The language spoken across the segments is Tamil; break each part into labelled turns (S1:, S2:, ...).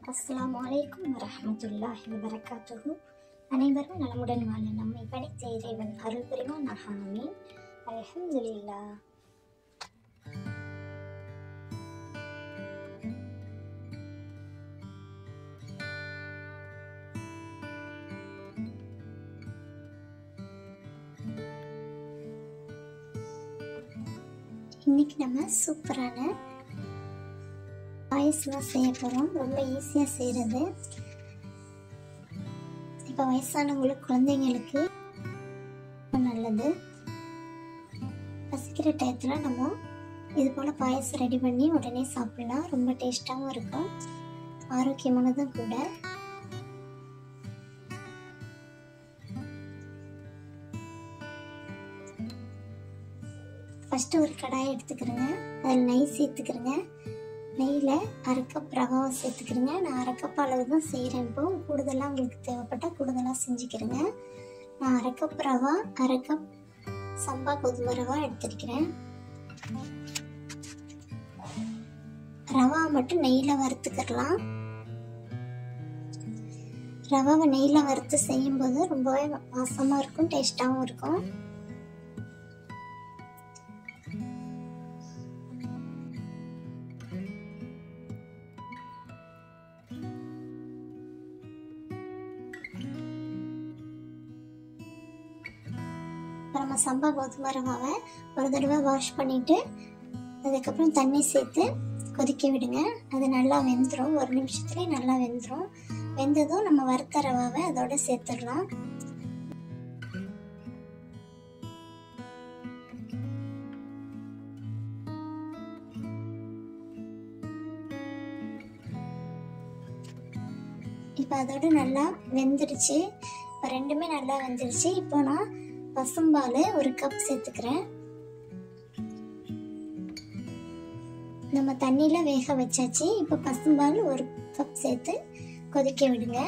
S1: அஸ்ஸலாமு அலைக்கும் வரஹ்மத்துல்லாஹி வபரகாத்துஹு அனைவரும் நலமுடன் வாழ நம்மை படைத்த இறைவன் அருள் புரிவான் ஆமீன் அல்ஹம்துலில்லாஹ் இன்னைக்கு நம்ம சூப்பரான பாயசம் செய்ய போகிறோம் ரொம்ப ஈஸியாக செய்கிறது இப்போ வயசானவங்களுக்கு குழந்தைங்களுக்கு ரொம்ப நல்லது பசிக்கிற டயத்தில் நம்ம இது போல் பாயசம் ரெடி பண்ணி உடனே சாப்பிடலாம் ரொம்ப டேஸ்ட்டாகவும் இருக்கும் ஆரோக்கியமானதும் கூட ஃபஸ்ட்டு ஒரு கடாயை எடுத்துக்கிறேங்க அதில் நெய் சேர்த்துக்கிறேங்க நெய்யில் அரை கப் ரவாவை சேர்த்துக்கிறேங்க நான் அரை கப் அளவு தான் செய்கிறேன் இப்போ கூடுதலாக உங்களுக்கு தேவைப்பட்டால் கூடுதலாக செஞ்சுக்கிறேங்க நான் அரை கப் ரவா அரை கப் சம்பா கோதுமை ரவா எடுத்துருக்கிறேன் ரவா மட்டும் நெய்யில் வறுத்துக்கிடலாம் ரவாவை நெய்யில் வறுத்து செய்யும்போது ரொம்பவே வாசமாக இருக்கும் டேஸ்ட்டாகவும் இருக்கும் இப்போ நம்ம சம்பா கோதுமை ரவாவை ஒரு தடவை வாஷ் பண்ணிவிட்டு அதுக்கப்புறம் தண்ணி சேர்த்து கொதிக்க விடுங்க அது நல்லா வெந்துடும் ஒரு நிமிஷத்துலேயே நல்லா வெந்துடும் வெந்ததும் நம்ம வறுத்த ரவாவை அதோட சேர்த்துடலாம் இப்போ அதோட நல்லா வெந்துடுச்சு இப்போ ரெண்டுமே நல்லா வெந்துடுச்சு இப்போ நான் பசும்பால் ஒரு கப் சேர்த்துக்கிறேன் நம்ம தண்ணியில் வேக வச்சாச்சு இப்போ பசும்பால் ஒரு கப் சேர்த்து கொதிக்க விடுங்க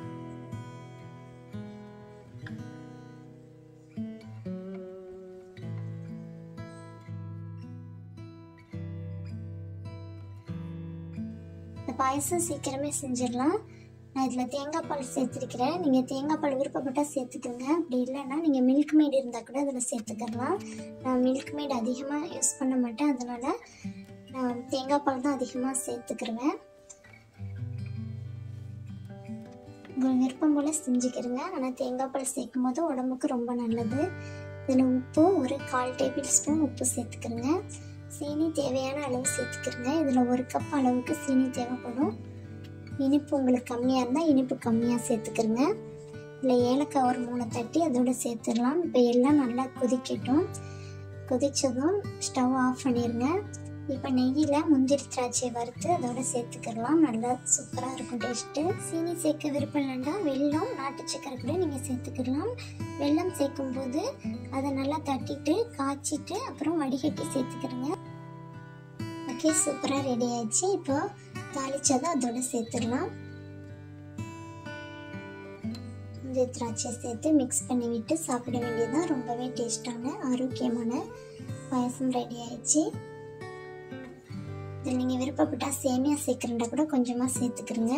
S1: இந்த பாயசம் சீக்கிரமே செஞ்சிடலாம் நான் இதில் தேங்காய் பால் சேர்த்துருக்கிறேன் நீங்கள் தேங்காய் பால் விருப்பப்பட்டால் சேர்த்துக்கோங்க அப்படி இல்லைன்னா நீங்கள் மில்க் மேட் இருந்தால் கூட அதில் சேர்த்துக்கலாம் நான் மில்க் மேட் அதிகமாக யூஸ் பண்ண மாட்டேன் அதனால் நான் தேங்காய் பால் தான் அதிகமாக சேர்த்துக்கிருவேன் உங்கள் விருப்பம் போல் செஞ்சுக்கிறங்க ஆனால் தேங்காய் பால் சேர்க்கும் போது உடம்புக்கு ரொம்ப நல்லது இதில் உப்பு ஒரு கால் டேபிள் ஸ்பூன் உப்பு சேர்த்துக்கிறங்க சீனி தேவையான அளவு சேர்த்துக்கிறங்க இதில் ஒரு கப் அளவுக்கு சீனி தேவைப்படும் இனிப்பு உங்களுக்கு கம்மியாக இருந்தால் இனிப்பு கம்மியாக சேர்த்துக்கிறங்க இல்லை ஏலக்காய் ஒரு மூணு தட்டி அதோட சேர்த்துடலாம் இப்போ எல்லாம் நல்லா கொதிக்கட்டும் கொதித்ததும் ஸ்டவ் ஆஃப் பண்ணிடுங்க இப்போ நெய்யில் முந்திரி திராட்சை வறுத்து அதோட சேர்த்துக்கலாம் நல்லா சூப்பராக இருக்கும் டேஸ்ட்டு சீனி சேர்க்க விருப்பம் இல்லைன்னா வெல்லம் நாட்டு சக்கரை கூட நீங்கள் சேர்த்துக்கலாம் வெல்லம் சேர்க்கும்போது அதை நல்லா தட்டிட்டு காய்ச்சிட்டு அப்புறம் வடிகட்டி சேர்த்துக்கிறங்க ஓகே சூப்பராக ரெடி ஆயிடுச்சு இப்போ தாளிச்சதை அதோட சேர்த்துடலாம் முந்திரி திராட்சை சேர்த்து மிக்ஸ் பண்ணி விட்டு சாப்பிட வேண்டியதுதான் ரொம்பவே டேஸ்டான ஆரோக்கியமான பாயசம் ரெடி ஆயிடுச்சு இதில் நீங்கள் விருப்பப்பட்டால் சேமியா சேர்க்குறண்டா கூட கொஞ்சமாக சேர்த்துக்கிறங்க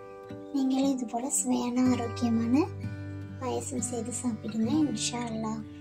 S1: நீங்களும் இது போல் சுவையான ஆரோக்கியமான பாயசம் செய்து சாப்பிடுங்க இன்ஷா அல்லாஹ்